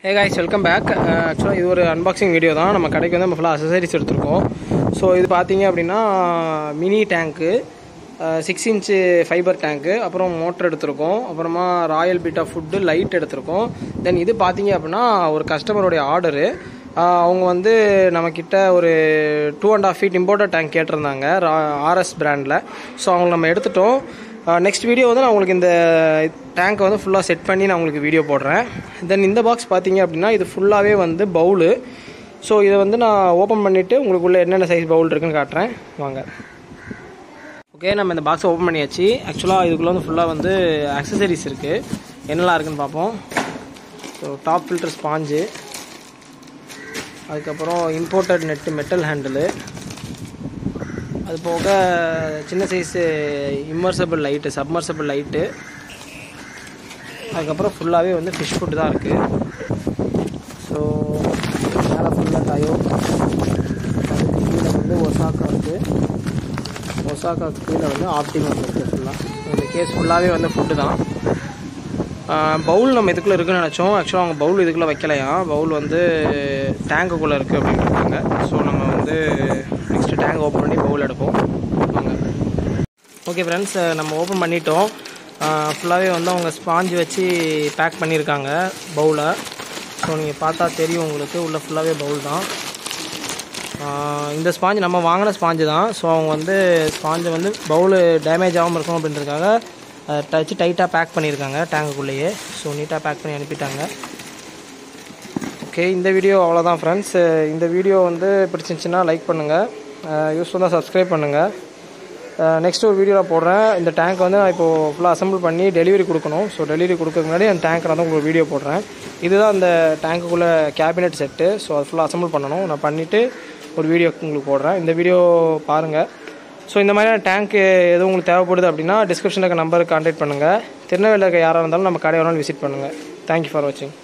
hey guys welcome back ஆக்சுவலாக இது ஒரு அன்பாக்சிங் வீடியோ தான் நம்ம கடைக்கு வந்து நம்ம ஃபுல்லாக அசசரிஸ் எடுத்திருக்கோம் ஸோ இது பார்த்தீங்க அப்படின்னா mini tank six inch fiber tank அப்புறம் மோட்டர் எடுத்திருக்கோம் அப்புறமா ராயல் பீட்டா ஃபுட்டு லைட் எடுத்திருக்கோம் தென் இது பார்த்தீங்க அப்படின்னா ஒரு கஸ்டமருடைய ஆர்டரு அவங்க வந்து நம்மக்கிட்ட ஒரு two and half feet imported tank கேட்டிருந்தாங்க ஆர்எஸ் பிராண்டில் ஸோ அவங்க நம்ம எடுத்துட்டோம் நெக்ஸ்ட் வீடியோ வந்து நான் உங்களுக்கு இந்த டேங்க்கை வந்து ஃபுல்லாக செட் பண்ணி நான் உங்களுக்கு வீடியோ போடுறேன் தென் இந்த பாக்ஸ் பார்த்தீங்க அப்படின்னா இது ஃபுல்லாகவே வந்து பவுலு ஸோ இதை வந்து நான் ஓப்பன் பண்ணிவிட்டு உங்களுக்குள்ள என்னென்ன சைஸ் பவுல் இருக்குன்னு காட்டுறேன் வாங்க ஓகே நம்ம இந்த பாக்ஸை ஓப்பன் பண்ணியாச்சு ஆக்சுவலாக இதுக்குள்ளே வந்து ஃபுல்லாக வந்து அக்சசரிஸ் இருக்குது என்னெல்லாம் இருக்குன்னு பார்ப்போம் ஸோ டாப் ஃபில்டர் ஸ்பாஞ்சு அதுக்கப்புறம் இம்போர்ட்டட் நெட்டு மெட்டல் ஹேண்டிலு அது போக சின்ன size immersible light submersible light அதுக்கப்புறம் ஃபுல்லாகவே வந்து ஃபிஷ் ஃபுட்டு தான் இருக்குது ஸோ மேலே ஃபுல்லாக டயோ அதுக்கு கீழே வந்து ஒசாக்கா இருக்குது ஒசாக்கா கீழே வந்து ஆப்டிமம் இருக்குது ஃபுல்லாக இந்த கேஸ் ஃபுல்லாகவே வந்து ஃபுட்டு தான் பவுல் நம்ம இதுக்குள்ளே இருக்குன்னு நினச்சோம் ஆக்சுவலாக அவங்க பவுல் இதுக்குள்ளே வைக்கலையா பவுல் வந்து டேங்குக்குள்ளே இருக்குது அப்படின்றாங்க ஸோ நம்ம வந்து நெக்ஸ்ட்டு டேங்க் ஓப்பன் பண்ணி பவுல் எடுப்போம் வாங்க ஓகே ஃப்ரெண்ட்ஸ் நம்ம ஓப்பன் பண்ணிட்டோம் ஃபுல்லாகவே வந்து அவங்க ஸ்பாஞ்சு வச்சு பேக் பண்ணியிருக்காங்க பவுலை ஸோ நீங்கள் பார்த்தா தெரியும் உங்களுக்கு உள்ளே ஃபுல்லாகவே பவுல் தான் இந்த ஸ்பாஞ்சு நம்ம வாங்கின ஸ்பாஞ்சு தான் ஸோ அவங்க வந்து ஸ்பாஞ்சை வந்து பவுலு டேமேஜ் ஆகாமல் இருக்கும் அப்படின்றதுக்காக டச்சு டைட்டாக பேக் பண்ணியிருக்காங்க டேங்குக்குள்ளேயே ஸோ நீட்டாக பேக் பண்ணி அனுப்பிட்டாங்க ஓகே இந்த வீடியோ அவ்வளோதான் ஃப்ரெண்ட்ஸ் இந்த வீடியோ வந்து பிடிச்சிருந்துச்சின்னா லைக் பண்ணுங்கள் யூஸ்ஃபுல்லாக சப்ஸ்கிரைப் பண்ணுங்கள் நெக்ஸ்ட் ஒரு வீடியோவில் போடுறேன் இந்த டேங்க் வந்து நான் இப்போது ஃபுல்லாக அசம்பிள் பண்ணி டெலிவரி கொடுக்கணும் ஸோ டெலிவரி கொடுக்கறதுக்கு முன்னாடி அந்த டேங்க் நான் உங்களுக்கு வீடியோ போடுறேன் இதுதான் அந்த டேங்க்குள்ளே கேபினெட் செட்டு ஸோ அது ஃபுல்லாக அசம்பிள் பண்ணணும் நான் பண்ணிவிட்டு ஒரு வீடியோ உங்களுக்கு போடுறேன் இந்த வீடியோ பாருங்கள் ஸோ இந்த மாதிரியான டேங்க் எதுவும் உங்களுக்கு தேவைப்படுது அப்படின்னா டிஸ்கிரிப்ஷனில் இருக்க நம்பருக்கு கான்டாக்ட் பண்ணுங்கள் திருநெல்வேலியில் இருக்க யாராக இருந்தாலும் நம்ம கடை வேணாலும் விசிட் பண்ணுங்கள் தேங்க்யூ ஃபார் வாட்சிங்